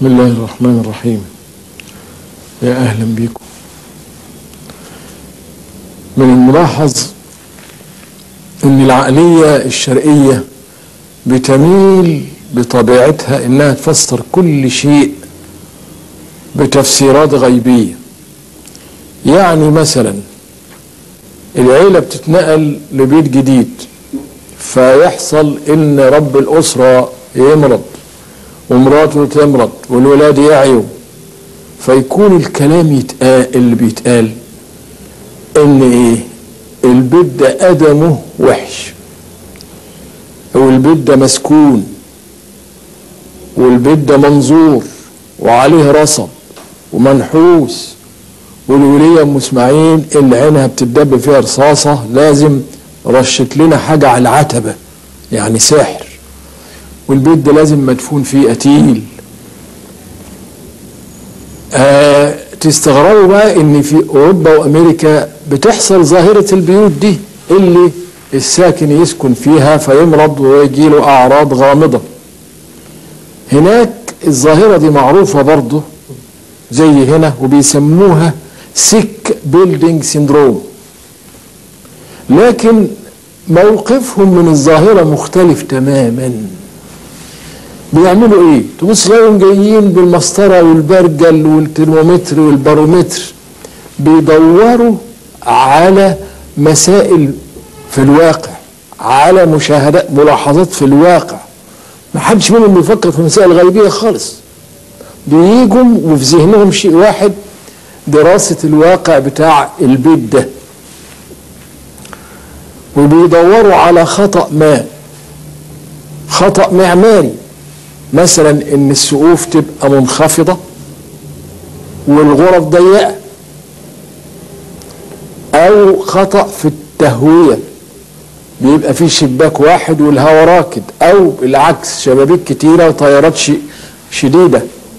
بسم الله الرحمن الرحيم يا أهلا بكم من الملاحظ أن العقلية الشرقية بتميل بطبيعتها أنها تفسر كل شيء بتفسيرات غيبية يعني مثلا العيلة بتتنقل لبيت جديد فيحصل ان رب الأسرة يمرض ومراته تمرض والولاد يعيوا فيكون الكلام يتقال اللي بيتقال ان ايه البيت ده ادمه وحش او البيت ده مسكون والبيت ده منظور وعليه رصب ومنحوس والولية ام اسماعيل اللي عينها بتدب فيها رصاصة لازم رشت لنا حاجة على العتبة يعني سحر والبيت ده لازم مدفون فيه قتيل آه تستغربوا بقى ان في اوروبا وامريكا بتحصل ظاهرة البيوت دي اللي الساكن يسكن فيها فيمرض ويجي له اعراض غامضة هناك الظاهرة دي معروفة برضه زي هنا وبيسموها سيك بيلدينج سيندروم لكن موقفهم من الظاهرة مختلف تماما بيعملوا ايه تبص تلاقيهم جايين بالمسطرة والبرجل والترمومتر والبارومتر بيدوروا على مسائل في الواقع على مشاهدات ملاحظات في الواقع ما حدش منهم بيفكر في مسائل غيبية خالص بييجوا وفي ذهنهم شيء واحد دراسة الواقع بتاع البيت ده وبيدوروا على خطأ ما خطأ معماري مثلا ان السقوف تبقى منخفضة والغرف ضيقة او خطأ في التهوية بيبقى في شباك واحد والهواء راكد او بالعكس شبابيك كتيرة وطيارات شديدة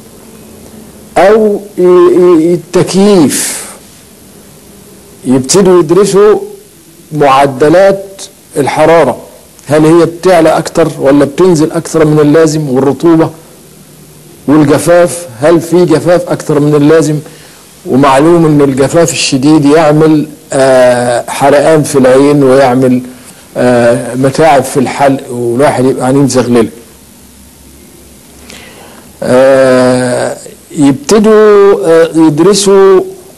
او التكييف يبتدوا يدرسوا معدلات الحرارة هل هي بتعلى أكتر ولا بتنزل أكثر من اللازم والرطوبة والجفاف هل في جفاف أكثر من اللازم ومعلوم أن الجفاف الشديد يعمل آه حرقان في العين ويعمل آه متاعب في الحلق والواحد يبقى عينين زغلله آه يبتدوا يدرسوا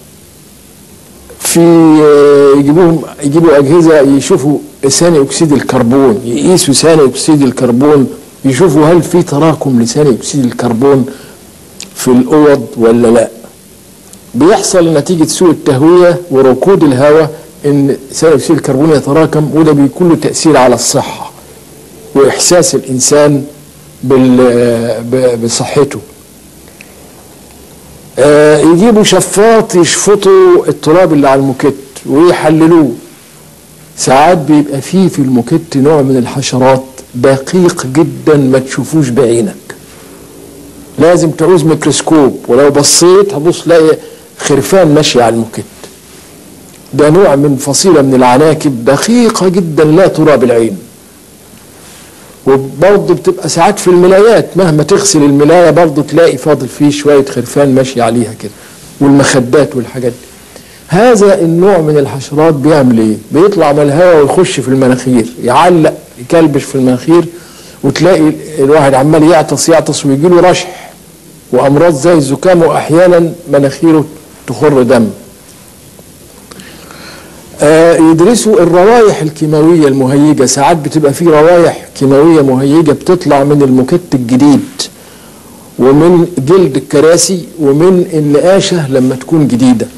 في يجيبوهم يجيبوا اجهزه يشوفوا ثاني اكسيد الكربون يقيسوا ثاني اكسيد الكربون يشوفوا هل في تراكم لثاني اكسيد الكربون في الاوض ولا لا بيحصل نتيجه سوء التهويه وركود الهواء ان ثاني اكسيد الكربون يتراكم وده بيكون له تاثير على الصحه واحساس الانسان بصحته آه يجيبوا شفاط يشفطوا التراب اللي على الموكيت ويحللوه ساعات بيبقى فيه في الموكيت نوع من الحشرات دقيق جدا ما تشوفوش بعينك لازم تعوز ميكروسكوب ولو بصيت هبص تلاقي خرفان ماشي على الموكيت ده نوع من فصيله من العناكب دقيقه جدا لا ترى بالعين وبرضه بتبقى ساعات في الملايات مهما تغسل الملايه برضه تلاقي فاضل فيه شويه خرفان ماشي عليها كده والمخدات والحاجات دي هذا النوع من الحشرات بيعمل ايه؟ بيطلع من الهواء ويخش في المناخير يعلق يكلبش في المناخير وتلاقي الواحد عمال يعطس يعطس ويجي له رشح وامراض زي الزكام واحيانا مناخيره تخر دم. آه يدرسوا الروائح الكيماوية المهيجة ساعات بتبقى في روائح كيماوية مهيجة بتطلع من الموكيت الجديد ومن جلد الكراسي ومن النقاشة لما تكون جديدة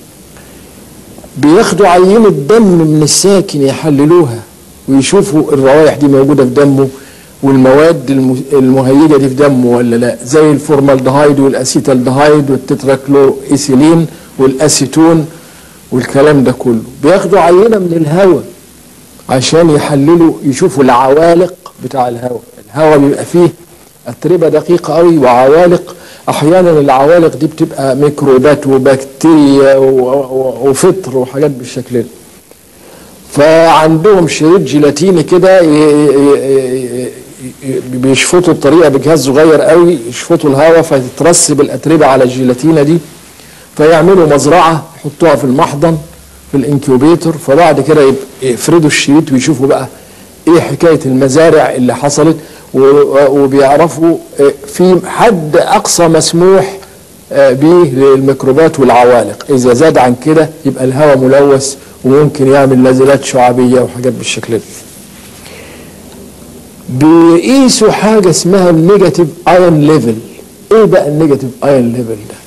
بياخدوا عينة دم من الساكن يحللوها ويشوفوا الروائح دي موجودة في دمه والمواد المهيجة دي في دمه ولا لا زي الفورمالدهايد والاسيتالدهايد والتتراكلو ايثيلين والاسيتون والكلام ده كله بياخدوا عينة من الهواء عشان يحللوا يشوفوا العوالق بتاع الهواء الهواء بيبقى فيه أتربة دقيقة قوي وعوالق أحيانا العوالق دي بتبقى ميكروبات وبكتيريا وفطر وحاجات بالشكل ده فعندهم شريط جيلاتيني كده بيشفطوا بطريقه بجهاز صغير قوي يشفطوا الهواء فتترسب الاتربه على الجيلاتينه دي فيعملوا مزرعه يحطوها في المحضن في الانكيوبيتور فبعد كده يب- يفردوا الشريط ويشوفوا بقى ايه حكايه المزارع اللي حصلت و- وبيعرفوا آه، في حد اقصى مسموح آه، به للميكروبات والعوالق اذا زاد عن كده يبقى الهواء ملوث وممكن يعمل نزلات شعابيه وحاجات بالشكل ده بيقيسوا حاجه اسمها النيجاتيف ايون ليفل ايه بقى النيجاتيف ايون ليفل ده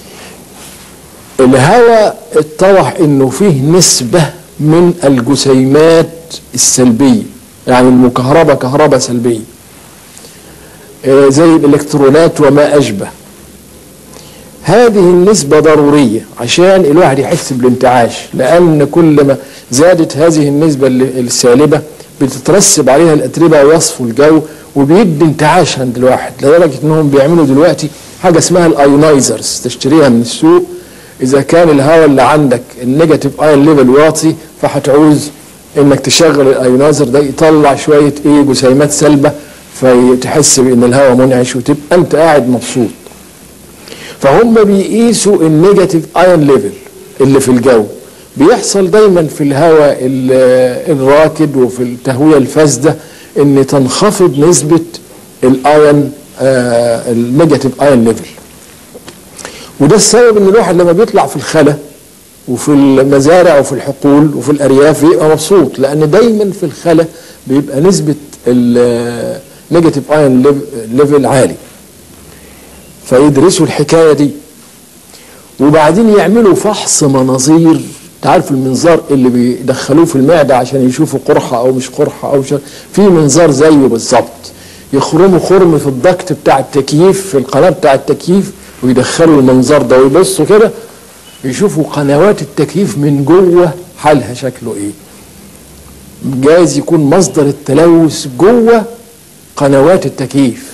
الهواء اتضح انه فيه نسبه من الجسيمات السلبيه يعني المكهربه كهرباء سلبيه آه، زي الالكترونات وما اشبه هذه النسبة ضرورية عشان الواحد يحس بالانتعاش لأن كل ما زادت هذه النسبة ال- السالبة بتترسب عليها الأتربة ويصفو الجو وبيدي انتعاش عند الواحد لدرجة أنهم بيعملوا دلوقتي حاجة اسمها الايونايزرز تشتريها من السوق إذا كان الهواء اللي عندك النيجاتيف ايون ليفل واطي فهتعوز انك تشغل الايونايزر ده يطلع شويه ايه جسيمات سلبه فتحس بان الهواء منعش وتبقى انت قاعد مبسوط فهم بيقيسوا النيجاتيف ايون ليفل اللي في الجو بيحصل دايما في الهواء ال- الراكد وفي التهويه الفاسده ان تنخفض نسبه الايون آه النيجاتيف ايون ليفل وده السبب ان الواحد لما بيطلع في الخلا وفي المزارع وفي الحقول وفي الارياف بيبقى مبسوط لان دايما في الخلا بيبقى نسبه النيجاتيف ايون ليفل عالي فيدرسوا الحكايه دي وبعدين يعملوا فحص مناظير تعرف المنظار اللي بيدخلوه في المعده عشان يشوفوا قرحه او مش قرحه او مش في منظار زيه بالظبط يخرموا خرم في الضغط بتاع التكييف في القناه بتاع التكييف ويدخلوا المنظار ده ويبصوا كده يشوفوا قنوات التكييف من جوه حالها شكله ايه جايز يكون مصدر التلوث جوه قنوات التكييف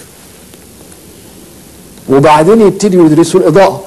وبعدين يبتدوا يدرسوا الإضاءة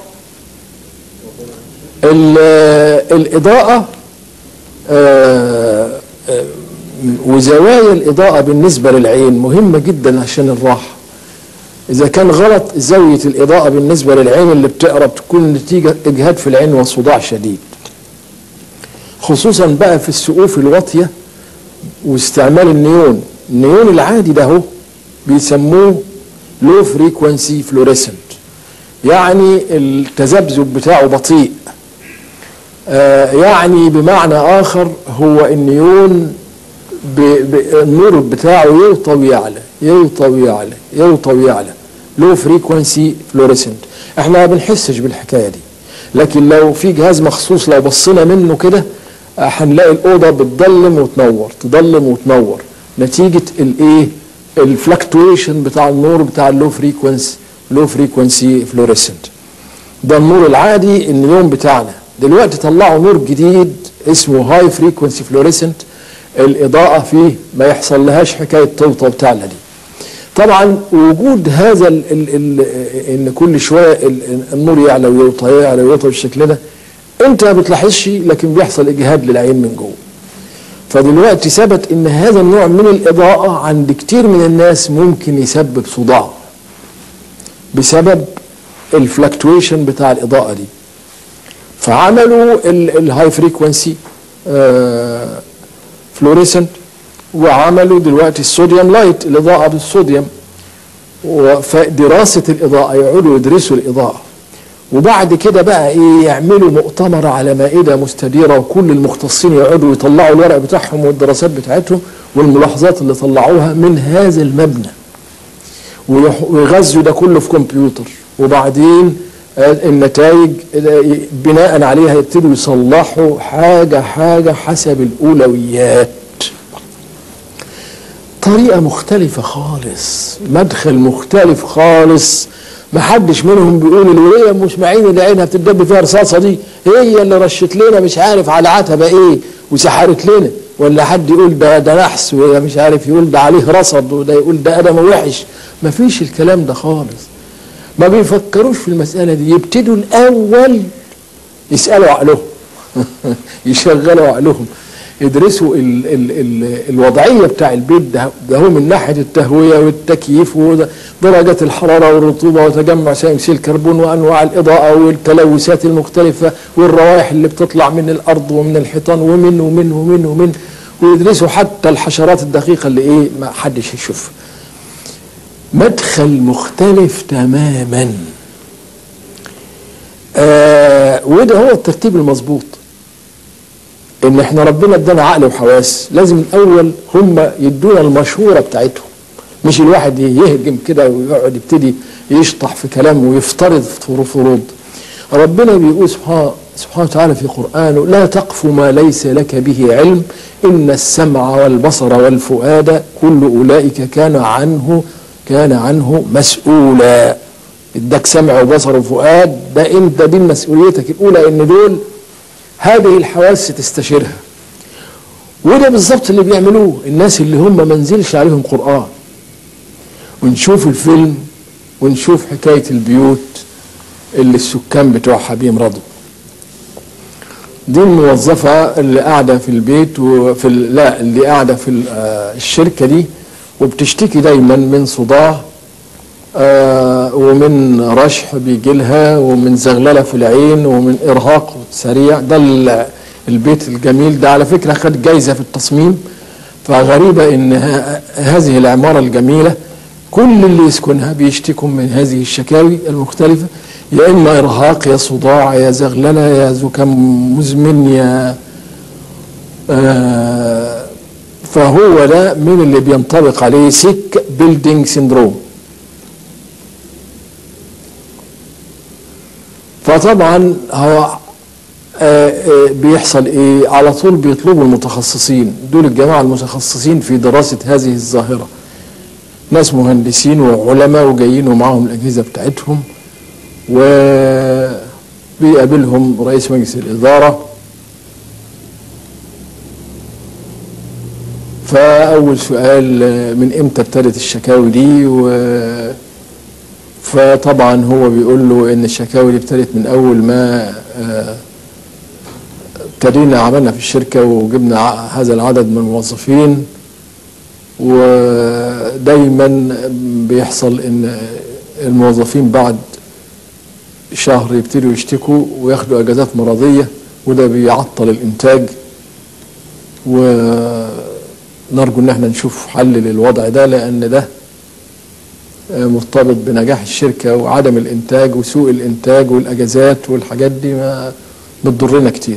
ال- الإضاءة آه، آه، وزوايا الإضاءة بالنسبة للعين مهمة جدا عشان الراحة إذا كان غلط زاوية الإضاءة بالنسبة للعين اللي بتقرا بتكون نتيجة إجهاد في العين وصداع شديد خصوصا بقى في السقوف الواطية واستعمال النيون النيون العادي ده هو بيسموه لو فريكونسي فلوريسنت يعني التذبذب بتاعه بطيء آه يعني بمعنى آخر هو النيون ب... ب... النور بتاعه يوطى ويعلى يوطى ويعلى يوطى ويعلى لو فريكونسي فلوريسنت احنا ما بنحسش بالحكايه دي لكن لو في جهاز مخصوص لو بصينا منه كده آه، هنلاقي الاوضه بتضلم وتنور تضلم وتنور نتيجه الايه الفلكتويشن بتاع النور بتاع اللو فريكونسي لو فريكونسي فلوريسنت ده النور العادي النيون بتاعنا دلوقتي طلعوا نور جديد اسمه هاي فريكونسي فلوريسنت الاضاءه فيه ما يحصل لهاش حكايه توطى وتعلى دي طبعا وجود هذا ال ال ال ان كل شويه ال- النور يعلى ويوطى يعلى ويوطى بالشكل ده انت ما بتلاحظش لكن بيحصل اجهاد للعين من جوه فدلوقتي ثبت ان هذا النوع من الاضاءه عند كتير من الناس ممكن يسبب صداع بسبب الفلكتويشن بتاع الاضاءه دي فعملوا الهاي فريكونسي فلوريسنت وعملوا دلوقتي الصوديوم لايت الاضاءه بالصوديوم فدراسه الاضاءه يقعدوا يدرسوا الاضاءه وبعد كده بقى ايه يعملوا مؤتمر على مائده مستديره وكل المختصين يقعدوا يطلعوا الورق بتاعهم والدراسات بتاعتهم والملاحظات اللي طلعوها من هذا المبنى ويح- ويغذوا ده كله في كمبيوتر وبعدين آه، النتائج آه، بناء عليها يبتدوا يصلحوا حاجه حاجه حسب الاولويات طريقة مختلفة خالص مدخل مختلف خالص ما حدش منهم بيقول الولية ام اسماعيل اللي عينها بتدب فيها رصاصة دي هي اللي رشت لنا مش عارف على عتبة ايه وسحرت لنا ولا حد يقول ده ده نحس ولا مش عارف يقول ده عليه رصد وده يقول ده ادم وحش ما فيش الكلام ده خالص ما بيفكروش في المسألة دي يبتدوا الأول يسألوا عقلهم يشغلوا عقلهم ادرسوا ال ال ال الوضعيه بتاع البيت ده, ده هو من ناحيه التهويه والتكييف ودرجه الحراره والرطوبه وتجمع ثاني اكسيد الكربون وانواع الاضاءه والتلوثات المختلفه والروائح اللي بتطلع من الارض ومن الحيطان ومن ومن ومن ومن ويدرسوا حتى الحشرات الدقيقه اللي ايه ما حدش يشوفها مدخل مختلف تماما آه وده هو الترتيب المظبوط ان احنا ربنا ادانا عقل وحواس لازم الاول هم يدونا المشوره بتاعتهم مش الواحد يهجم كده ويقعد يبتدي يشطح في كلام ويفترض فروض ربنا بيقول سبحانه سبحانه وتعالى في قرآنه لا تقف ما ليس لك به علم إن السمع والبصر والفؤاد كل أولئك كان عنه كان عنه مسؤولا اداك سمع وبصر وفؤاد ده انت دي مسؤوليتك الاولى ان دول هذه الحواس تستشيرها وده بالظبط اللي بيعملوه الناس اللي هم ما نزلش عليهم قرآن ونشوف الفيلم ونشوف حكاية البيوت اللي السكان بتوعها بيمرضوا دي الموظفة اللي قاعدة في البيت وفي ال- لا اللي قاعدة في ال- آه، الشركة دي وبتشتكي دايما من صداع آه، ومن رشح بيجي لها ومن زغلله في العين ومن ارهاق سريع ده ال- البيت الجميل ده على فكره خد جايزه في التصميم فغريبه ان ه- هذه العماره الجميله كل اللي يسكنها بيشتكوا من هذه الشكاوي المختلفه يا اما ارهاق يا صداع يا زغلله يا زكام مزمن يا آه، فهو ده من اللي بينطبق عليه سيك بيلدينج سيندروم فطبعا هو آه، آه، بيحصل ايه على طول بيطلبوا المتخصصين دول الجماعه المتخصصين في دراسه هذه الظاهره ناس مهندسين وعلماء وجايين ومعاهم الاجهزه بتاعتهم وبيقابلهم رئيس مجلس الاداره فاول سؤال آه، من امتى ابتدت الشكاوي دي و فطبعا هو بيقول له ان الشكاوي دي ابتدت من اول ما آه، ابتدينا عملنا في الشركه وجبنا ع- هذا العدد من الموظفين ودايما بيحصل ان الموظفين بعد شهر يبتدوا يشتكوا وياخدوا اجازات مرضيه وده بيعطل الانتاج ونرجو ان احنا نشوف حل للوضع ده لان ده مرتبط بنجاح الشركة وعدم الإنتاج وسوء الإنتاج والأجازات والحاجات دي ما بتضرنا كتير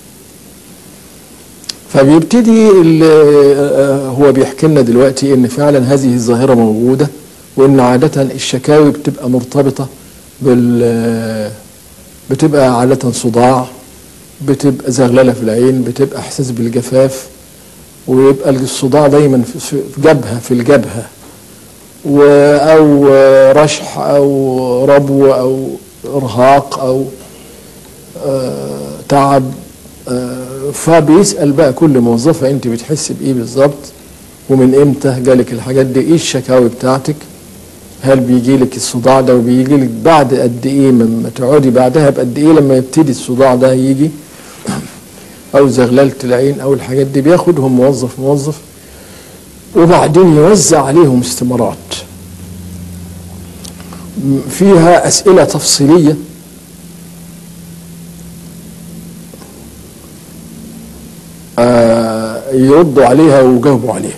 فبيبتدي ال- آه، هو بيحكي لنا دلوقتي ان فعلا هذه الظاهره موجوده وان عاده الشكاوي بتبقى مرتبطه بال بتبقى عاده صداع بتبقى زغلله في العين بتبقى احساس بالجفاف ويبقى الصداع دايما في في جبهه في الجبهه و او رشح او ربو او ارهاق او آه، تعب آه، فبيسال بقى كل موظفه انت بتحس بايه بالظبط ومن امتى جالك الحاجات دي ايه الشكاوي بتاعتك هل بيجي لك الصداع ده وبيجي لك بعد قد ايه لما تقعدي بعدها بقد ايه لما يبتدي الصداع ده يجي او زغلله العين او الحاجات دي بياخدهم موظف موظف وبعدين يوزع عليهم استمارات م- فيها اسئله تفصيليه آه، يردوا عليها ويجاوبوا عليها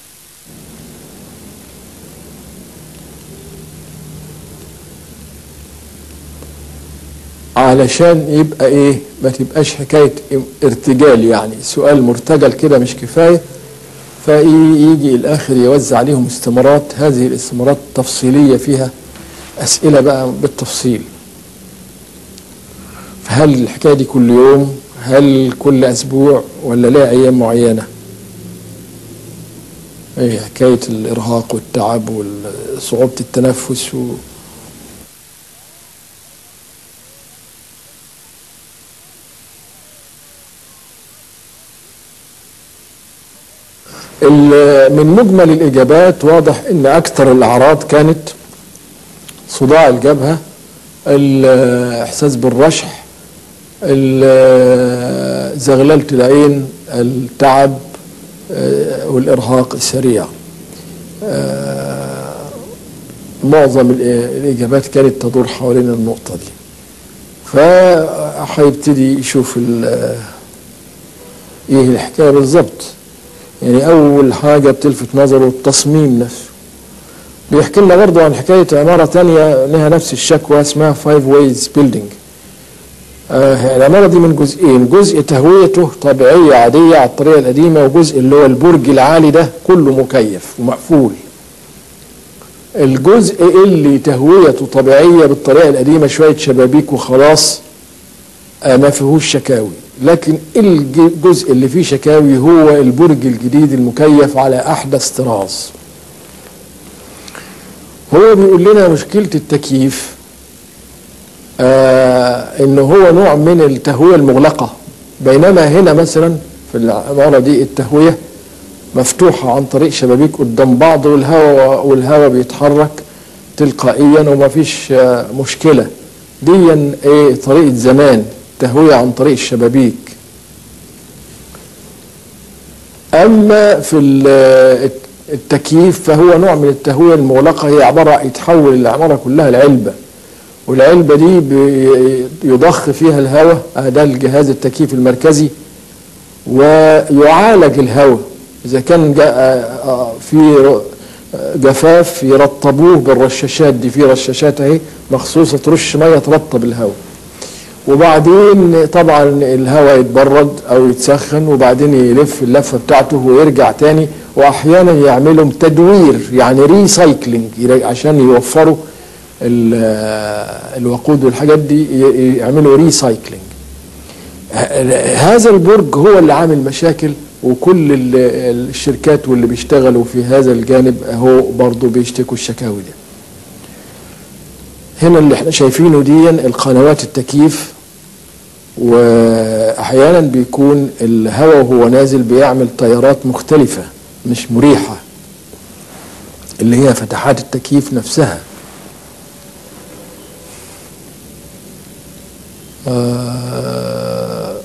علشان يبقى ايه ما تبقاش حكايه ارتجال يعني سؤال مرتجل كده مش كفايه فيجي الاخر يوزع عليهم استمارات هذه الاستمارات تفصيليه فيها اسئله بقى بالتفصيل فهل الحكايه دي كل يوم هل كل اسبوع ولا لها ايام معينه ايه حكايه الارهاق والتعب وصعوبه التنفس و... ال- من مجمل الإجابات واضح أن أكثر الأعراض كانت صداع الجبهة الإحساس بالرشح ال- زغللة العين التعب آه، والإرهاق السريع آه، معظم ال- الإجابات كانت تدور حوالين النقطة دي فهيبتدي يشوف ال- ايه الحكاية بالظبط يعني أول حاجة بتلفت نظره التصميم نفسه بيحكي لنا برضه عن حكاية عمارة تانية لها نفس الشكوى اسمها فايف ويز بيلدينج العمارة دي من جزئين جزء تهويته طبيعية عادية على الطريقة القديمة وجزء اللي هو البرج العالي ده كله مكيف ومقفول الجزء اللي تهويته طبيعية بالطريقة القديمة شوية شبابيك وخلاص آه، ما فيهوش شكاوي لكن الجزء اللي فيه شكاوي هو البرج الجديد المكيف على أحدث طراز هو بيقول لنا مشكلة التكييف آه ان هو نوع من التهوية المغلقة بينما هنا مثلا في العمارة دي التهوية مفتوحة عن طريق شبابيك قدام بعض والهواء والهواء بيتحرك تلقائيا وما فيش آه مشكلة دي ايه طريقة زمان تهوية عن طريق الشبابيك اما في ال- التكييف فهو نوع من التهوية المغلقة هي عبارة يتحول العمارة كلها لعلبة والعلبة دي بي- يضخ فيها الهواء آه ده الجهاز التكييف المركزي ويعالج الهواء إذا كان جا- آه، آه، في ر- آه، جفاف يرطبوه بالرشاشات دي في رشاشات اهي مخصوصة ترش مية ترطب الهواء وبعدين طبعا الهواء يتبرد او يتسخن وبعدين يلف اللفه بتاعته ويرجع تاني واحيانا يعملوا تدوير يعني ريسايكلينج عشان يوفروا ال- الوقود والحاجات دي ي- يعملوا ريسايكلينج هذا البرج هو اللي عامل مشاكل وكل ال- الشركات واللي بيشتغلوا في هذا الجانب هو برضه بيشتكوا الشكاوي دي هنا اللي احنا شايفينه دي القنوات التكييف واحيانا بيكون الهواء وهو نازل بيعمل تيارات مختلفة مش مريحة اللي هي فتحات التكييف نفسها آه،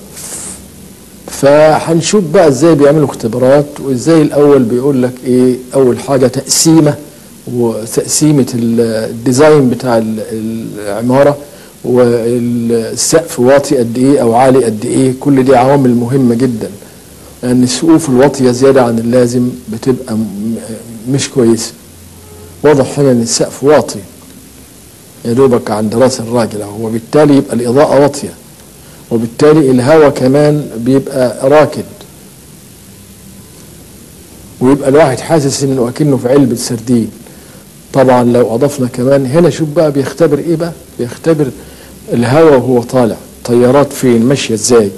فهنشوف بقى ازاي بيعملوا اختبارات وازاي الاول بيقول لك ايه اول حاجه تقسيمه وتقسيمه ال- الديزاين بتاع ال- العماره والسقف واطي قد ايه او عالي قد ايه كل دي عوامل مهمه جدا لان السقوف الواطيه زياده عن اللازم بتبقى م- مش كويسه واضح هنا ان السقف واطي يا دوبك عند راس الراجل اهو وبالتالي يبقى الاضاءه واطيه وبالتالي الهواء كمان بيبقى راكد ويبقى الواحد حاسس انه اكنه في علبه سردين طبعا لو اضفنا كمان هنا شوف بقى بيختبر ايه بقى بيختبر الهواء وهو طالع طيارات فين ماشيه ازاي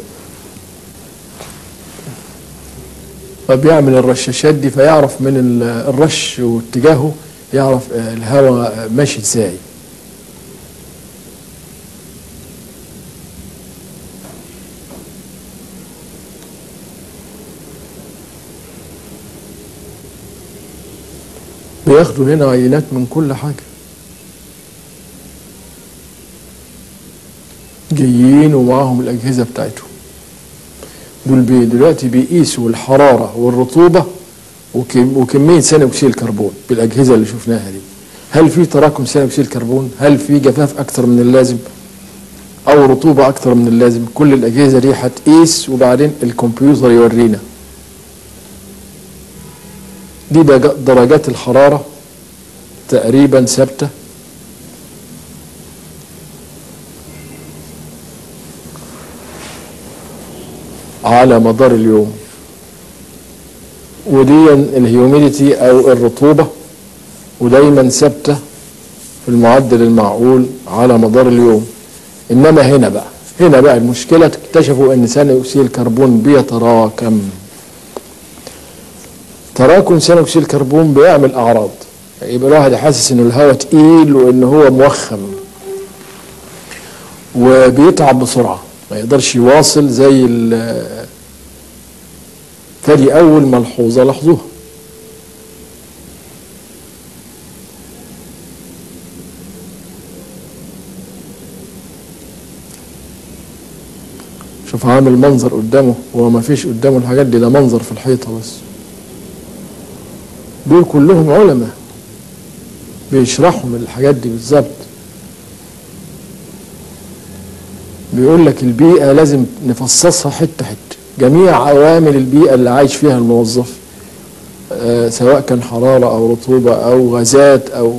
فبيعمل الرشاشات دي فيعرف من ال- الرش واتجاهه يعرف آه، الهواء ماشي ازاي بياخدوا هنا عينات من كل حاجة جايين ومعاهم الأجهزة بتاعتهم دول بي دلوقتي بيقيسوا الحرارة والرطوبة وكم وكمية ثاني أكسيد الكربون بالأجهزة اللي شفناها دي هل في تراكم ثاني أكسيد الكربون هل في جفاف أكتر من اللازم أو رطوبة أكتر من اللازم كل الأجهزة دي هتقيس وبعدين الكمبيوتر يورينا دي درج- درجات الحرارة تقريبا ثابتة على مدار اليوم ودي الهيوميديتي او الرطوبة ودايما ثابتة في المعدل المعقول على مدار اليوم انما هنا بقى هنا بقى المشكلة اكتشفوا ان ثاني اكسيد الكربون بيتراكم تراكم ثاني اكسيد الكربون بيعمل اعراض يبقى الواحد حاسس ان الهواء تقيل وان هو موخم وبيتعب بسرعه ما يقدرش يواصل زي ال- فدي اول ملحوظه لاحظوها شوف عامل منظر قدامه هو ما فيش قدامه الحاجات دي ده منظر في الحيطة بس دول كلهم علماء بيشرحوا من الحاجات دي بالظبط بيقول لك البيئة لازم نفصصها حتة حتة جميع عوامل البيئة اللي عايش فيها الموظف آه سواء كان حرارة أو رطوبة أو غازات أو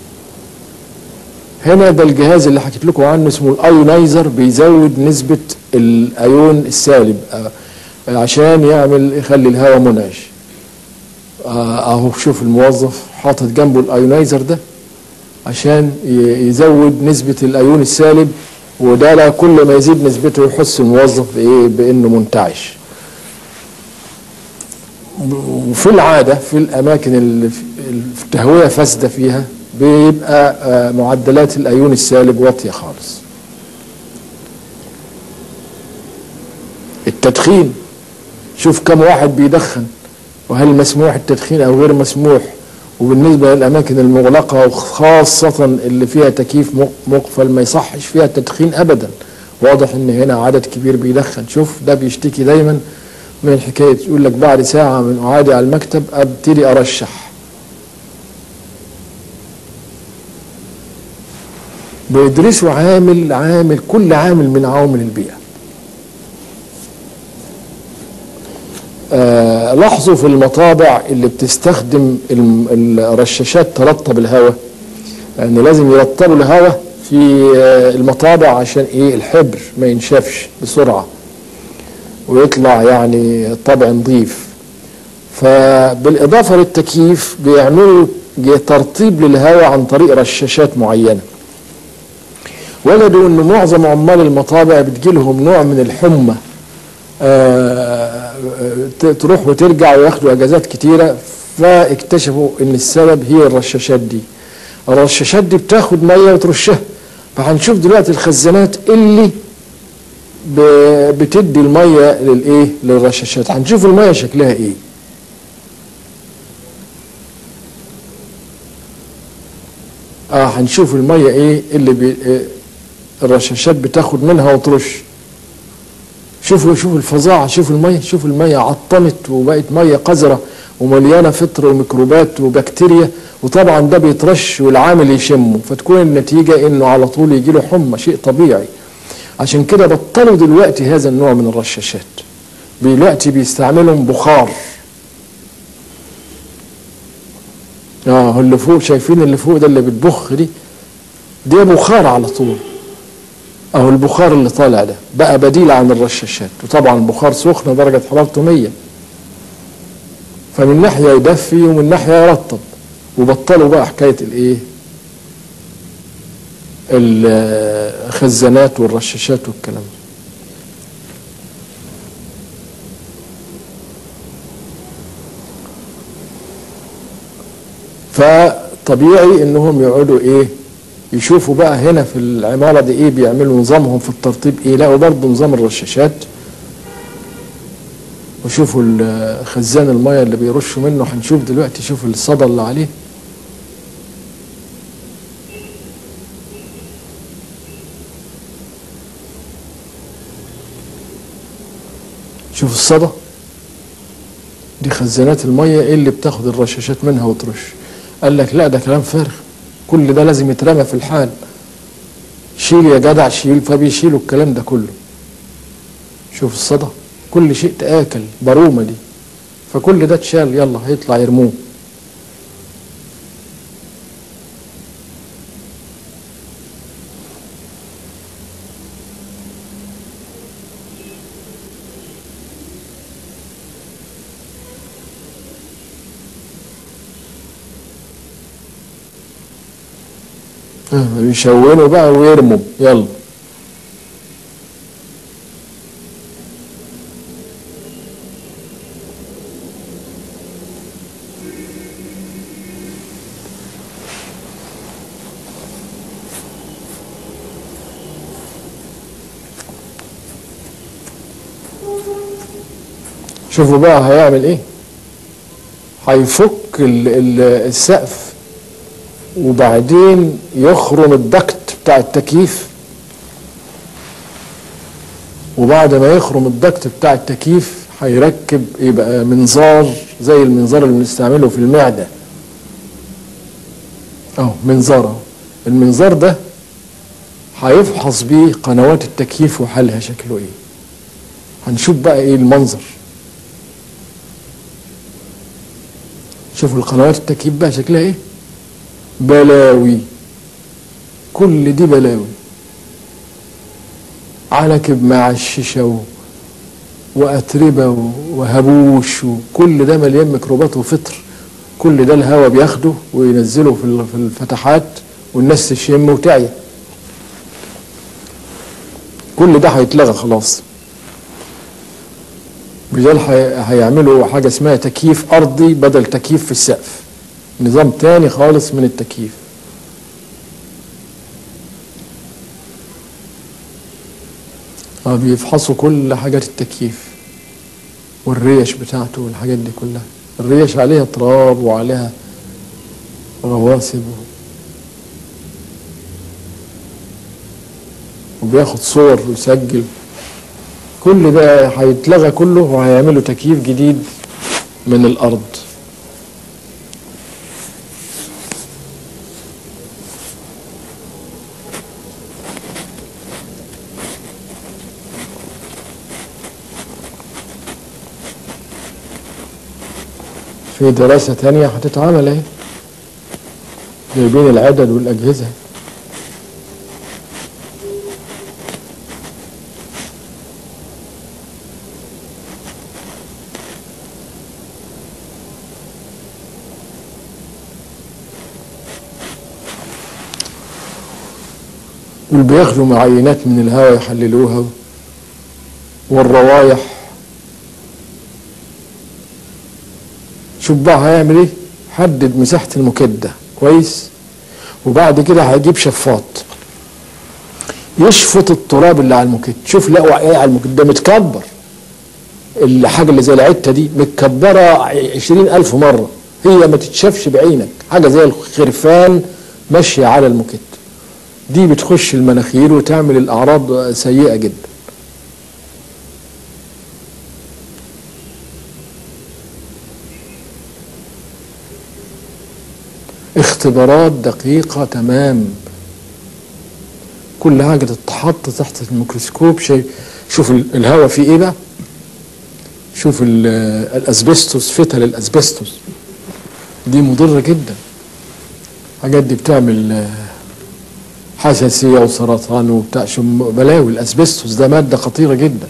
هنا ده الجهاز اللي حكيت لكم عنه اسمه الايونايزر بيزود نسبة الايون السالب آه عشان يعمل يخلي الهواء منعش آه اهو شوف الموظف حاطط جنبه الايونايزر ده عشان يزود نسبة الايون السالب وده لا كل ما يزيد نسبته يحس الموظف بايه بانه منتعش وفي العادة في الاماكن اللي التهوية فاسدة فيها بيبقى معدلات الايون السالب واطيه خالص التدخين شوف كم واحد بيدخن وهل مسموح التدخين او غير مسموح وبالنسبه للاماكن المغلقه وخاصه اللي فيها تكييف مقفل ما يصحش فيها التدخين ابدا واضح ان هنا عدد كبير بيدخن شوف ده بيشتكي دايما من حكايه يقول لك بعد ساعه من قعادي على المكتب ابتدي ارشح بيدرسوا عامل عامل كل عامل من عوامل البيئة آه لاحظوا في المطابع اللي بتستخدم الرشاشات ترطب الهواء لأن يعني لازم يرطبوا الهواء في آه المطابع عشان ايه الحبر ما ينشفش بسرعة ويطلع يعني طبع نظيف فبالإضافة للتكييف بيعملوا ترطيب للهواء عن طريق رشاشات معينه وجدوا ان معظم عمال المطابع بتجيلهم نوع من الحمى آه تروح وترجع وياخدوا اجازات كتيره فاكتشفوا ان السبب هي الرشاشات دي الرشاشات دي بتاخد ميه وترشها فهنشوف دلوقتي الخزانات اللي بتدي الميه للايه للرشاشات هنشوف الميه شكلها ايه اه هنشوف الميه ايه اللي بي إيه الرشاشات بتاخد منها وترش شوفوا شوفوا الفظاعه شوفوا الميه شوفوا الميه عطمت وبقت ميه قذره ومليانه فطر وميكروبات وبكتيريا وطبعا ده بيترش والعامل يشمه فتكون النتيجه انه على طول يجي له حمى شيء طبيعي عشان كده بطلوا دلوقتي هذا النوع من الرشاشات دلوقتي بيستعملهم بخار اه اللي فوق شايفين اللي فوق ده اللي بتبخ دي دي بخار على طول اهو البخار اللي طالع ده بقى بديل عن الرشاشات وطبعا البخار سخن درجة حرارته 100 فمن ناحية يدفي ومن ناحية يرطب وبطلوا بقى حكاية الايه الخزانات والرشاشات والكلام ده فطبيعي انهم يقعدوا ايه يشوفوا بقى هنا في العمارة دي ايه بيعملوا نظامهم في الترطيب ايه لقوا برضه نظام الرشاشات وشوفوا خزان المية اللي بيرشوا منه هنشوف دلوقتي شوف الصدى اللي عليه شوف الصدى دي خزانات المية ايه اللي بتاخد الرشاشات منها وترش قال لك لا ده كلام فارغ كل ده لازم يترمى في الحال شيل يا جدع شيل فبيشيلوا الكلام ده كله شوف الصدى كل شيء تآكل برومة دي فكل ده اتشال يلا هيطلع يرموه يشونوا بقى ويرموا يلا شوفوا بقى هيعمل ايه هيفك ال- ال- السقف وبعدين يخرم الدكت بتاع التكييف وبعد ما يخرم الضغط بتاع التكييف هيركب يبقى منظار زي المنظار اللي بنستعمله في المعده اهو منظار اهو المنظار ده هيفحص بيه قنوات التكييف وحالها شكله ايه هنشوف بقى ايه المنظر شوفوا القنوات التكييف بقى شكلها ايه بلاوي كل دي بلاوي عنكب مع الشيشة و... وأتربة و... وهبوش وكل ده مليان ميكروبات وفطر كل ده الهواء بياخده وينزله في ال- في الفتحات والناس تشم وتعيا كل ده هيتلغى خلاص بدل هي- هيعملوا حاجة اسمها تكييف أرضي بدل تكييف في السقف نظام تاني خالص من التكييف اه بيفحصوا كل حاجات التكييف والريش بتاعته والحاجات دي كلها الريش عليها تراب وعليها رواسب وبياخد صور ويسجل كل ده هيتلغى كله وهيعملوا تكييف جديد من الارض في دراسة تانية هتتعمل اهي جايبين العدد والأجهزة واللي بياخدوا معاينات من الهواء يحللوها والروايح شوف بقى هيعمل ايه حدد مساحة المكدة كويس وبعد كده هيجيب شفاط يشفط التراب اللي على المكد شوف لقوا ايه على المكد ده متكبر الحاجة اللي زي العتة دي متكبرة عشرين ألف مرة هي ما تتشافش بعينك حاجة زي الخرفان ماشية على المكد دي بتخش المناخير وتعمل الأعراض سيئة جدا اختبارات دقيقة تمام كل حاجة تتحط تحت الميكروسكوب شيء شوف ال- الهواء فيه ايه بقى شوف ال- الاسبستوس فتل الاسبستوس دي مضرة جدا الحاجات دي بتعمل آه، حساسية وسرطان وبتاع شم بلاوي الاسبستوس ده مادة خطيرة جدا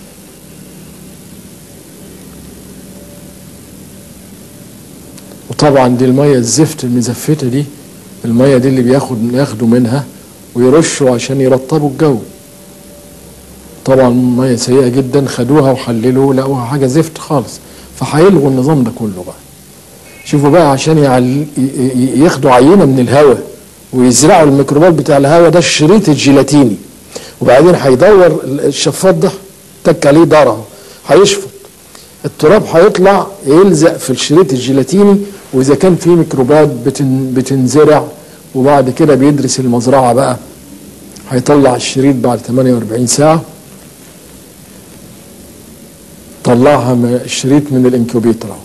وطبعا دي المية الزفت المزفتة دي المية دي اللي بياخد ياخدوا منها ويرشوا عشان يرطبوا الجو طبعا مية سيئة جدا خدوها وحللوا لقوها حاجة زفت خالص فهيلغوا النظام ده كله بقى شوفوا بقى عشان يعل... ي- ي- ياخدوا عينة من الهواء ويزرعوا الميكروبات بتاع الهواء ده الشريط الجيلاتيني وبعدين هيدور الشفاط ده تك عليه داره هيشفط التراب هيطلع يلزق في الشريط الجيلاتيني واذا كان في ميكروبات بتن بتنزرع وبعد كده بيدرس المزرعه بقى هيطلع الشريط بعد 48 ساعه طلعها من الشريط من الانكوبيتر اهو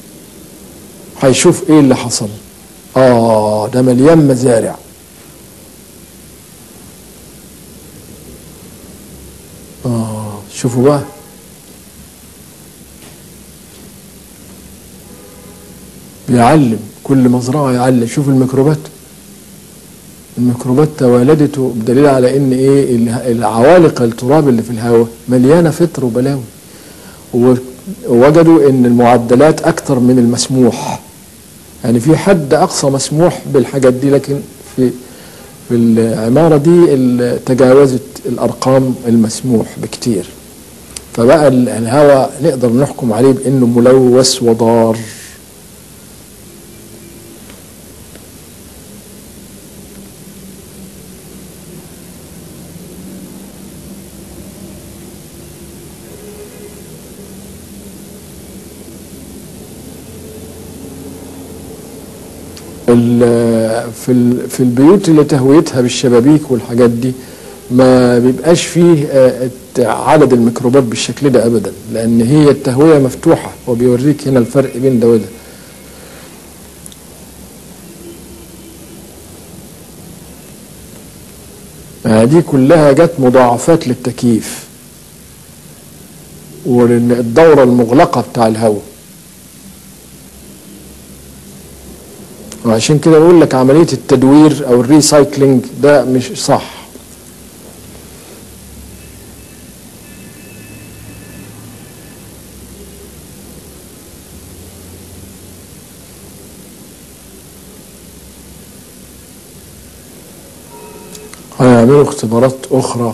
هيشوف ايه اللي حصل اه ده مليان مزارع اه شوفوا بقى بيعلم كل مزرعة يعلم شوف الميكروبات الميكروبات توالدته بدليل على ان ايه اله- العوالق التراب اللي في الهواء مليانة فطر وبلاوي و- ووجدوا ان المعدلات اكتر من المسموح يعني في حد اقصى مسموح بالحاجات دي لكن في في العمارة دي ال- تجاوزت الارقام المسموح بكتير فبقى ال- الهواء نقدر نحكم عليه بانه ملوث وضار ال- في ال- في البيوت اللي تهويتها بالشبابيك والحاجات دي ما بيبقاش فيه آه، الت- عدد الميكروبات بالشكل ده ابدا لان هي التهويه مفتوحه وبيوريك هنا الفرق بين ده وده آه، دي كلها جت مضاعفات للتكييف والدورة المغلقة بتاع الهواء وعشان كده بقول لك عملية التدوير أو الريسايكلينج ده مش صح هيعملوا اختبارات أخرى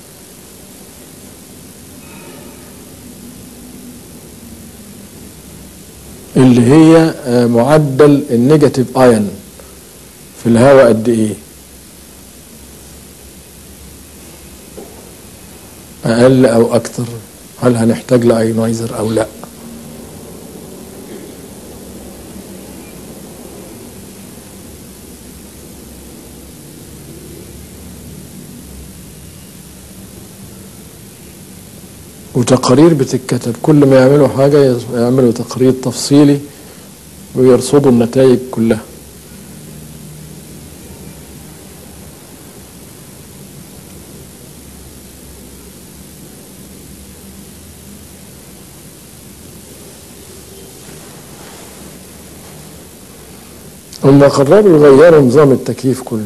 اللي هي آه، معدل النيجاتيف ايون في الهواء قد ايه اقل او اكثر هل هنحتاج لايونايزر او لا وتقارير بتتكتب كل ما يعملوا حاجة يعملوا تقرير تفصيلي ويرصدوا النتائج كلها هم قرروا يغيروا نظام التكييف كله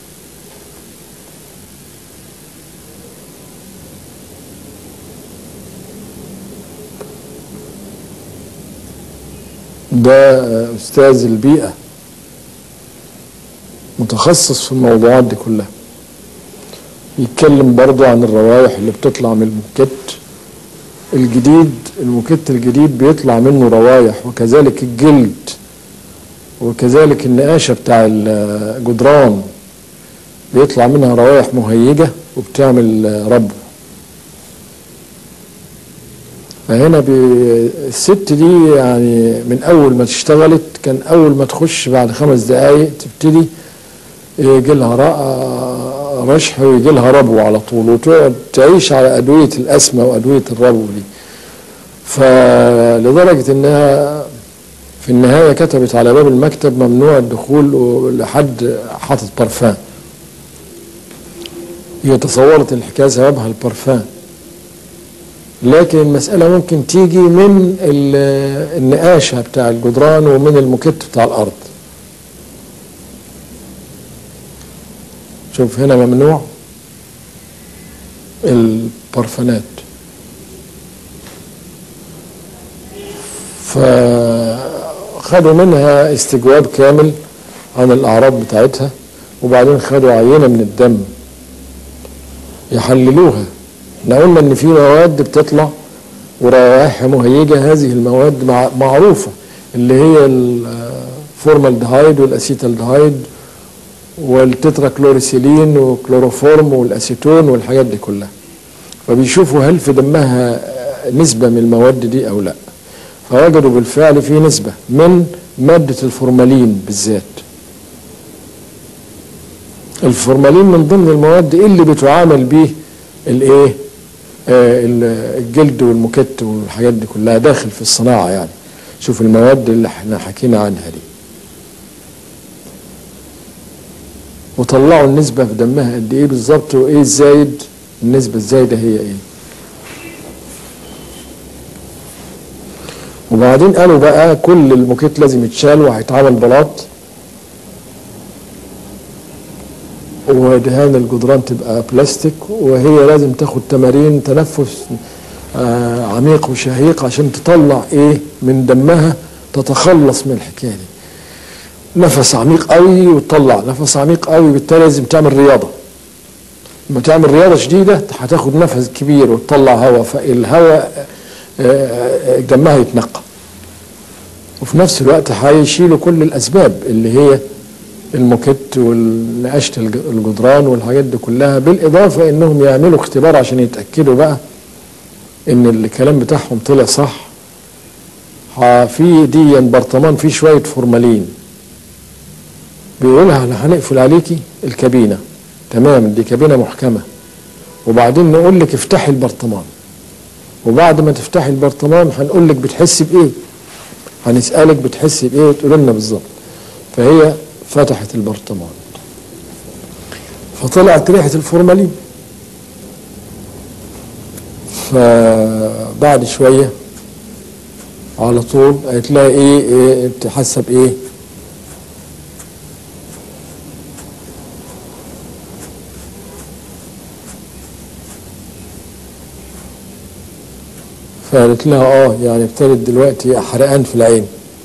ده أستاذ البيئة متخصص في الموضوعات دي كلها يتكلم برضو عن الروائح اللي بتطلع من الموكيت الجديد الموكيت الجديد بيطلع منه روايح وكذلك الجلد وكذلك النقاشة بتاع الجدران بيطلع منها روايح مهيجة وبتعمل ربو فهنا بي- الست دي يعني من اول ما اشتغلت كان اول ما تخش بعد خمس دقايق تبتدي يجي لها رق- رشح ويجي لها ربو على طول وتقعد تعيش على ادويه الاسمى وادويه الربو دي فلدرجه انها في النهايه كتبت على باب المكتب ممنوع الدخول لحد حاطط برفان هي تصورت الحكايه سببها البرفان لكن المسألة ممكن تيجي من ال- النقاشة بتاع الجدران ومن الموكيت بتاع الأرض شوف هنا ممنوع البرفانات فخدوا منها استجواب كامل عن الأعراض بتاعتها وبعدين خدوا عينة من الدم يحللوها احنا قلنا ان في مواد بتطلع وروائح مهيجه هذه المواد مع معروفه اللي هي الفورمالدهايد والاسيتالدهايد والتتراكلوريسيلين وكلوروفورم والاسيتون والحاجات دي كلها فبيشوفوا هل في دمها نسبه من المواد دي او لا فوجدوا بالفعل في نسبه من ماده الفورمالين بالذات الفورمالين من ضمن المواد اللي بتعامل به الايه آه، ال- الجلد والموكيت والحاجات دي كلها داخل في الصناعه يعني شوف المواد اللي احنا حكينا عنها دي وطلعوا النسبه في دمها قد ايه بالظبط وايه الزايد النسبه الزايده هي ايه وبعدين قالوا بقى كل الموكيت لازم يتشال وهيتعمل بلاط ودهان الجدران تبقى بلاستيك وهي لازم تاخد تمارين تنفس آه، عميق وشهيق عشان تطلع ايه من دمها تتخلص من الحكايه دي نفس عميق قوي وتطلع نفس عميق قوي بالتالي لازم تعمل رياضه لما تعمل رياضه شديده هتاخد نفس كبير وتطلع هواء فالهواء آه، آه، دمها يتنقى وفي نفس الوقت هيشيلوا كل الاسباب اللي هي الموكيت ونقاشة الج- الجدران والحاجات دي كلها بالإضافة إنهم يعملوا اختبار عشان يتأكدوا بقى إن الكلام بتاعهم طلع صح ها- في دي برطمان فيه شوية فورمالين بيقولها احنا هنقفل عليكي الكابينة تمام دي كابينة محكمة وبعدين نقول لك افتحي البرطمان وبعد ما تفتحي البرطمان هنقول لك بتحسي بايه هنسالك بتحسي بايه وتقول لنا بالظبط فهي فتحت البرطمان فطلعت ريحه الفورمالين فبعد شويه على طول قالت لها ايه, إيه انت حاسه بايه فقالت لها اه يعني ابتدت دلوقتي حرقان في العين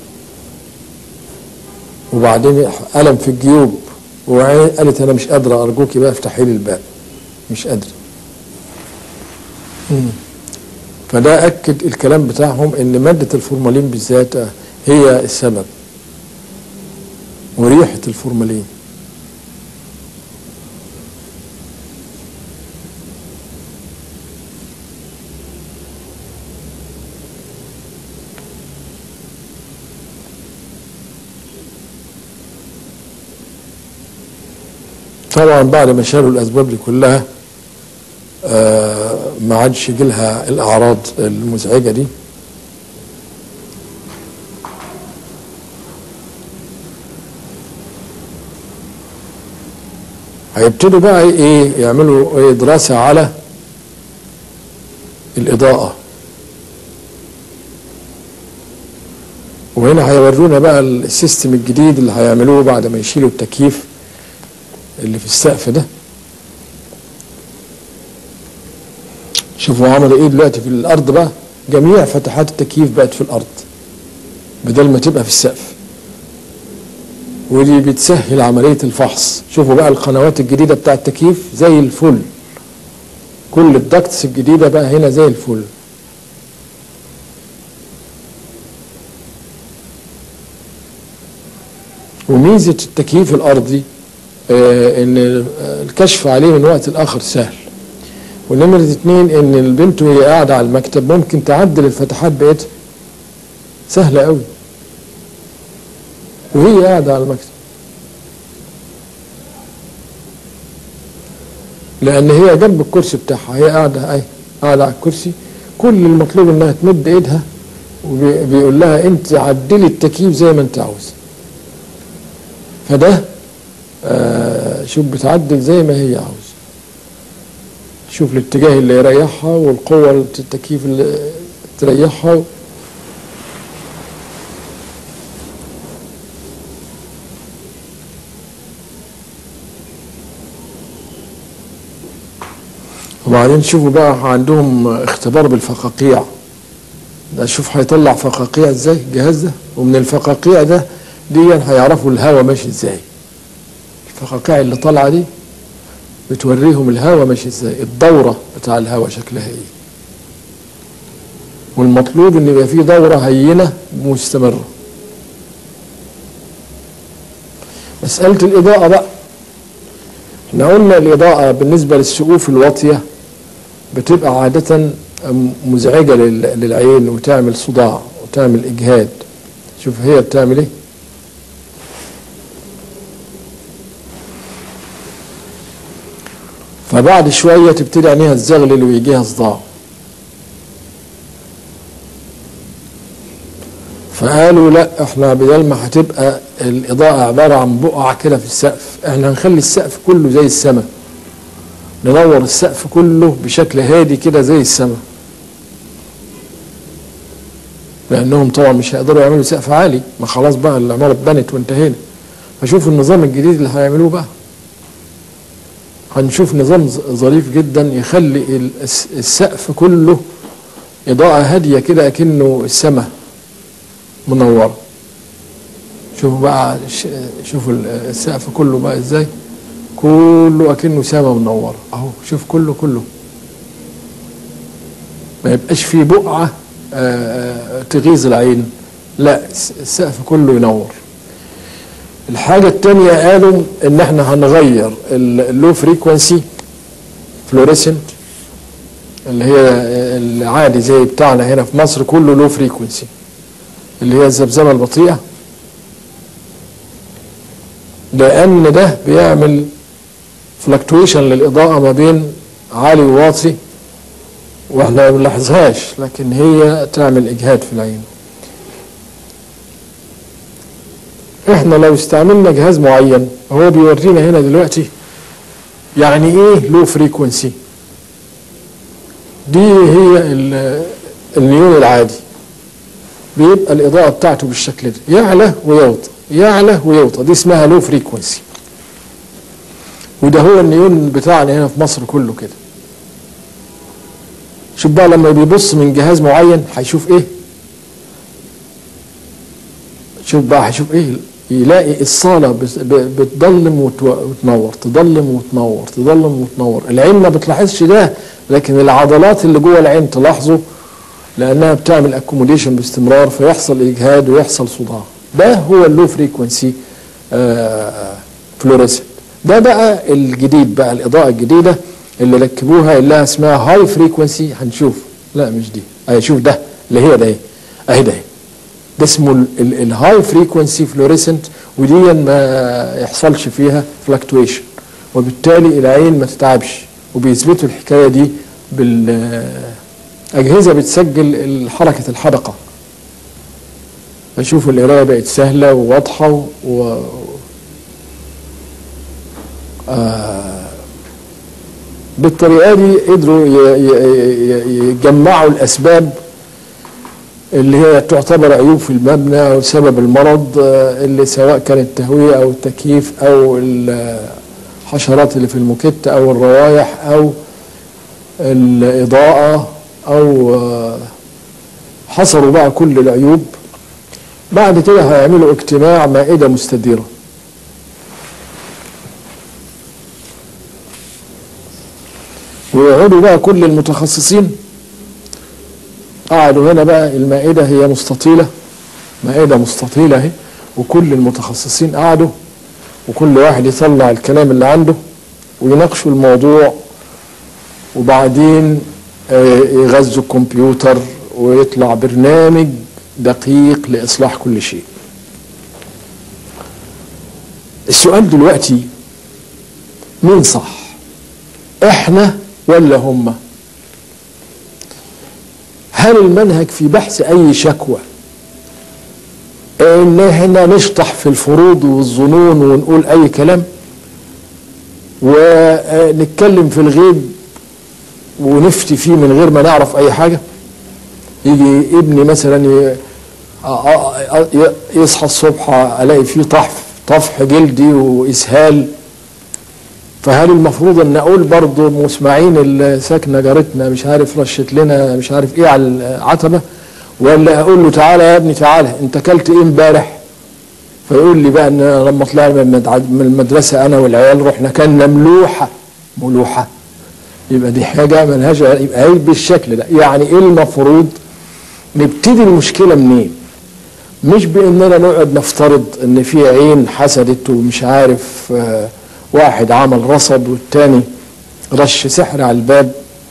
وبعدين ألم في الجيوب وعين قالت انا مش قادره ارجوكي بقى افتحي لي الباب مش قادره مم. فده اكد الكلام بتاعهم ان ماده الفورمالين بالذات هي السبب وريحه الفورمالين طبعا بعد ما شالوا الاسباب دي كلها آه ما عادش يجي لها الاعراض المزعجه دي هيبتدوا بقى ايه يعملوا ايه دراسه على الاضاءه وهنا هيورونا بقى السيستم الجديد اللي هيعملوه بعد ما يشيلوا التكييف اللي في السقف ده شوفوا عملوا ايه دلوقتي في الارض بقى جميع فتحات التكييف بقت في الارض بدل ما تبقى في السقف ودي بتسهل عملية الفحص شوفوا بقى القنوات الجديدة بتاع التكييف زي الفل كل الدكتس الجديدة بقى هنا زي الفل وميزة التكييف الأرضي آه ان الكشف عليه من وقت لاخر سهل ونمرة اتنين ان البنت وهي قاعدة على المكتب ممكن تعدل الفتحات بقيتها سهلة قوي وهي قاعدة على المكتب لان هي جنب الكرسي بتاعها هي قاعدة اي قاعدة على الكرسي كل المطلوب انها تمد ايدها وبيقول لها انت عدلي التكييف زي ما انت عاوز فده آه شوف بتعدل زي ما هي عاوزة شوف الاتجاه اللي يريحها والقوة التكييف اللي تريحها وبعدين شوفوا بقى عندهم اختبار بالفقاقيع ده شوف هيطلع فقاقيع ازاي الجهاز ده ومن الفقاقيع ده دي هيعرفوا الهواء ماشي ازاي الفقاقيع اللي طالعه دي بتوريهم الهواء ماشي ازاي الدوره بتاع الهواء شكلها ايه والمطلوب ان يبقى فيه دوره هينه مستمره مساله الاضاءه بقى احنا قلنا الاضاءه بالنسبه للسقوف الواطيه بتبقى عاده مزعجه للعين وتعمل صداع وتعمل اجهاد شوف هي بتعمل ايه فبعد شوية تبتدي عينيها تزغلل ويجيها صداع فقالوا لا احنا بدل ما هتبقى الإضاءة عبارة عن بقع كده في السقف احنا هنخلي السقف كله زي السماء ننور السقف كله بشكل هادي كده زي السماء لأنهم طبعا مش هيقدروا يعملوا سقف عالي ما خلاص بقى العمارة اتبنت وانتهينا فشوفوا النظام الجديد اللي هيعملوه بقى هنشوف نظام ظريف جدا يخلي السقف كله إضاءة هادية كده أكنه السماء منورة شوفوا بقى شوفوا السقف كله بقى ازاي كله أكنه سماء منورة أهو شوف كله كله ما يبقاش فيه بقعة تغيظ العين لا السقف كله ينور الحاجة التانية قالوا ان احنا هنغير اللو فريكونسي فلوريسنت اللي هي العادي زي بتاعنا هنا في مصر كله لو فريكونسي اللي هي الذبذبة البطيئة لأن ده بيعمل فلكتويشن للإضاءة ما بين عالي وواطي واحنا ما بنلاحظهاش لكن هي تعمل اجهاد في العين احنا لو استعملنا جهاز معين هو بيورينا هنا دلوقتي يعني ايه لو فريكونسي دي هي ال- النيون العادي بيبقى الاضاءه بتاعته بالشكل ده يعلى ويوطى يعلى ويوطى دي اسمها لو فريكونسي وده هو النيون بتاعنا هنا في مصر كله كده شوف بقى لما بيبص من جهاز معين هيشوف ايه شوف بقى هيشوف ايه يلاقي الصاله بت- ب- بتضلم وتو- وتنور تضلم وتنور تضلم وتنور العين ما بتلاحظش ده لكن العضلات اللي جوه العين تلاحظه لانها بتعمل اكوموديشن باستمرار فيحصل اجهاد ويحصل صداع ده هو اللو فريكونسي فلوريسنت ده بقى الجديد بقى الاضاءه الجديده اللي ركبوها اللي اسمها هاي فريكونسي هنشوف لا مش دي اهي شوف ده اللي هي ده اهي اهي ده اهي. ده اسمه الهاي فريكونسي فلوريسنت ودي ما يحصلش فيها فلكتويشن وبالتالي العين ما تتعبش وبيثبتوا الحكايه دي بالاجهزه بتسجل حركه الحدقه بشوف القرايه بقت سهله وواضحه و آه بالطريقه دي قدروا ي- ي- ي- يجمعوا الاسباب اللي هي تعتبر عيوب في المبنى او سبب المرض آه، اللي سواء كان التهويه او التكييف او الحشرات اللي في الموكيت او الروايح او الاضاءه او آه، حصروا بقى كل العيوب بعد كده هيعملوا اجتماع مائده مستديره ويقعدوا بقى كل المتخصصين قعدوا هنا بقى المائدة هي مستطيلة مائدة مستطيلة اهي وكل المتخصصين قعدوا وكل واحد يطلع الكلام اللي عنده ويناقشوا الموضوع وبعدين آه، يغذوا الكمبيوتر ويطلع برنامج دقيق لإصلاح كل شيء السؤال دلوقتي مين صح احنا ولا هم هل المنهج في بحث اي شكوى ان احنا نشطح في الفروض والظنون ونقول اي كلام ونتكلم في الغيب ونفتي فيه من غير ما نعرف اي حاجه يجي ابني مثلا ي- أ- أ- أ- يصحى الصبح الاقي فيه طفح طفح جلدي واسهال فهل المفروض ان اقول برضه مسمعين اللي ساكنه جارتنا مش عارف رشت لنا مش عارف ايه على العتبه ولا اقول له تعالى يا ابني تعالى انت اكلت ايه امبارح فيقول لي بقى ان أنا لما طلعنا من المدع- من المدرسه انا والعيال رحنا كنا ملوحه ملوحه يبقى دي حاجه ملهاش يبقى هي بالشكل ده يعني ايه المفروض نبتدي المشكله منين مش باننا نقعد نفترض ان في عين حسدت ومش عارف آه، واحد عمل رصد والتاني رش سحر على الباب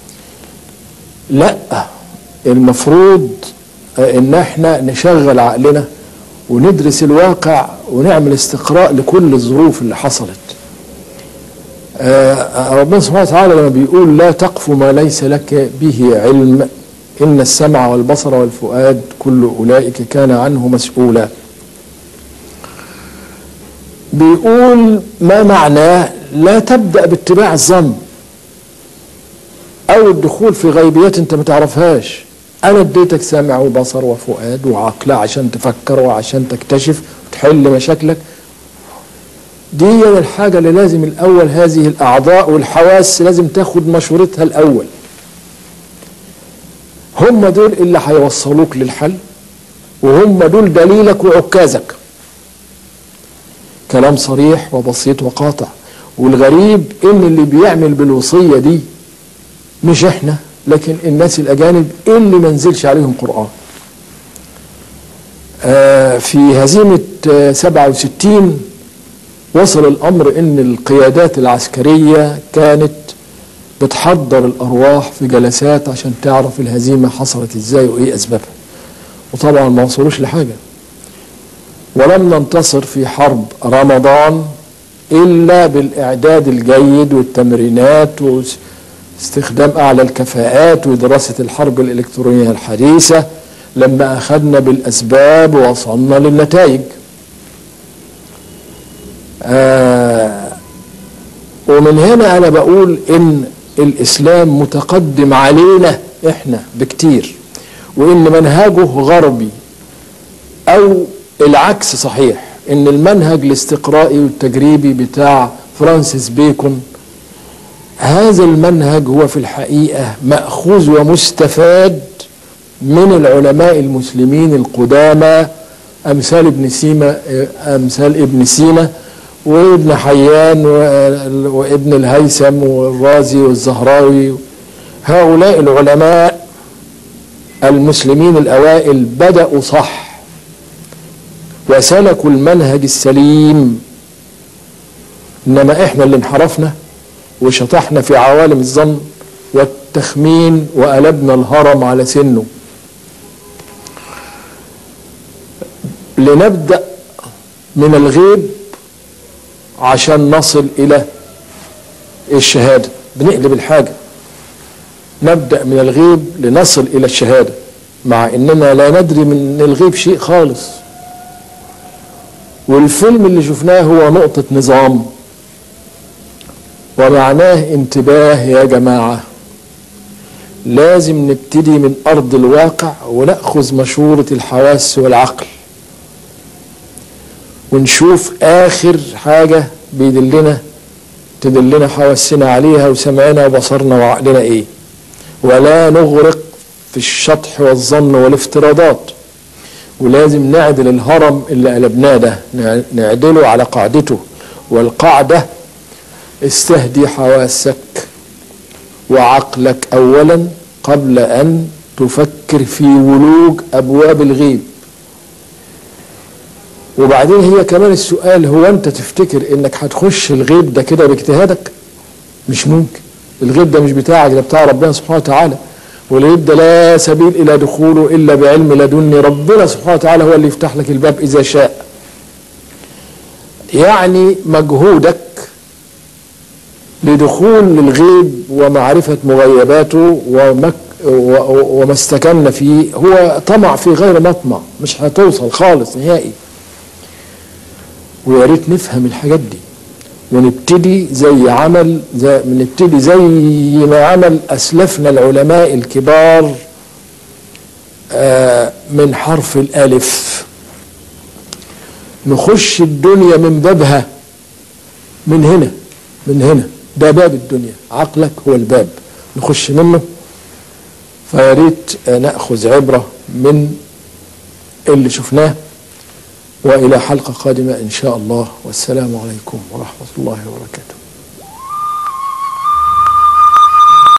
لا المفروض آه، ان احنا نشغل عقلنا وندرس الواقع ونعمل استقراء لكل الظروف اللي حصلت آه، ربنا سبحانه وتعالى لما بيقول لا تقف ما ليس لك به علم إن السمع والبصر والفؤاد كل أولئك كان عنه مسؤولا بيقول ما معناه لا تبدأ باتباع الظن أو الدخول في غيبيات أنت ما تعرفهاش أنا اديتك سمع وبصر وفؤاد وعقل عشان تفكر وعشان تكتشف وتحل مشاكلك دي هي الحاجة اللي لازم الأول هذه الأعضاء والحواس لازم تاخد مشورتها الأول هم دول اللي هيوصلوك للحل وهم دول دليلك وعكازك كلام صريح وبسيط وقاطع والغريب ان اللي بيعمل بالوصية دي مش احنا لكن الناس الاجانب اللي ما نزلش عليهم قرآن آه في هزيمة آه 67 وصل الامر ان القيادات العسكرية كانت بتحضر الارواح في جلسات عشان تعرف الهزيمة حصلت ازاي وايه اسبابها وطبعا ما وصلوش لحاجة ولم ننتصر في حرب رمضان الا بالاعداد الجيد والتمرينات استخدام أعلى الكفاءات ودراسة الحرب الإلكترونية الحديثة لما أخذنا بالأسباب ووصلنا للنتائج آه ومن هنا أنا بقول إن الإسلام متقدم علينا إحنا بكتير وإن منهجه غربي أو العكس صحيح إن المنهج الاستقرائي والتجريبي بتاع فرانسيس بيكون هذا المنهج هو في الحقيقة مأخوذ ومستفاد من العلماء المسلمين القدامى أمثال ابن سينا أمثال ابن سينا وابن حيان وابن الهيثم والرازي والزهراوي هؤلاء العلماء المسلمين الأوائل بدأوا صح وسلكوا المنهج السليم إنما إحنا اللي انحرفنا وشطحنا في عوالم الظن والتخمين وقلبنا الهرم على سنه لنبدأ من الغيب عشان نصل إلى الشهادة بنقلب الحاجة نبدأ من الغيب لنصل إلى الشهادة مع إننا لا ندري من الغيب شيء خالص والفيلم اللي شفناه هو نقطة نظام ومعناه انتباه يا جماعة لازم نبتدي من أرض الواقع ونأخذ مشورة الحواس والعقل ونشوف آخر حاجة بيدلنا تدلنا حواسنا عليها وسمعنا وبصرنا وعقلنا إيه ولا نغرق في الشطح والظن والافتراضات ولازم نعدل الهرم اللي قلبناه ده نعدله على قاعدته والقاعدة استهدي حواسك وعقلك أولا قبل أن تفكر في ولوج أبواب الغيب وبعدين هي كمان السؤال هو أنت تفتكر إنك هتخش الغيب ده كده باجتهادك مش ممكن الغيب ده مش بتاعك ده بتاع ربنا سبحانه وتعالى والغيب ده لا سبيل إلى دخوله إلا بعلم لدني ربنا سبحانه وتعالى هو اللي يفتح لك الباب إذا شاء يعني مجهودك لدخول للغيب ومعرفة مغيباته ومك وما استكن فيه هو طمع في غير مطمع مش هتوصل خالص نهائي ويا ريت نفهم الحاجات دي ونبتدي زي عمل زي نبتدي زي ما عمل اسلفنا العلماء الكبار آه من حرف الالف نخش الدنيا من بابها من هنا من هنا ده باب الدنيا عقلك هو الباب نخش منه فيا ريت ناخذ عبره من اللي شفناه والى حلقه قادمه ان شاء الله والسلام عليكم ورحمه الله وبركاته